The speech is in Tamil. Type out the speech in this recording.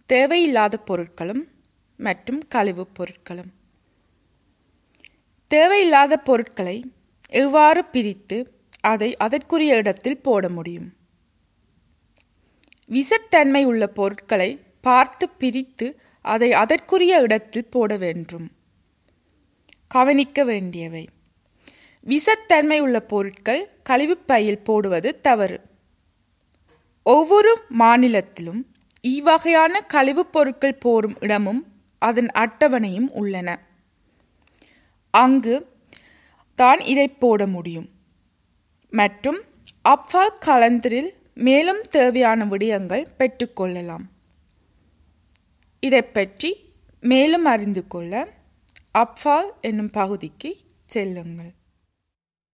தேவையில்லாத பொருட்களும் மற்றும் கழிவுப் பொருட்களும் தேவையில்லாத பொருட்களை எவ்வாறு பிரித்து அதை அதற்குரிய இடத்தில் போட முடியும் விசத்தன்மை உள்ள பொருட்களை பார்த்து பிரித்து அதை அதற்குரிய இடத்தில் போட வேண்டும் கவனிக்க வேண்டியவை விசத்தன்மை உள்ள பொருட்கள் கழிவுப்பையில் போடுவது தவறு ஒவ்வொரு மாநிலத்திலும் இவ்வகையான கழிவுப் பொருட்கள் போடும் இடமும் அதன் அட்டவணையும் உள்ளன அங்கு தான் இதை போட முடியும் மற்றும் அப்ஃபால் கலந்தரில் மேலும் தேவையான விடயங்கள் பெற்றுக்கொள்ளலாம் இதை பற்றி மேலும் அறிந்து கொள்ள அப்ஃபால் என்னும் பகுதிக்கு செல்லுங்கள்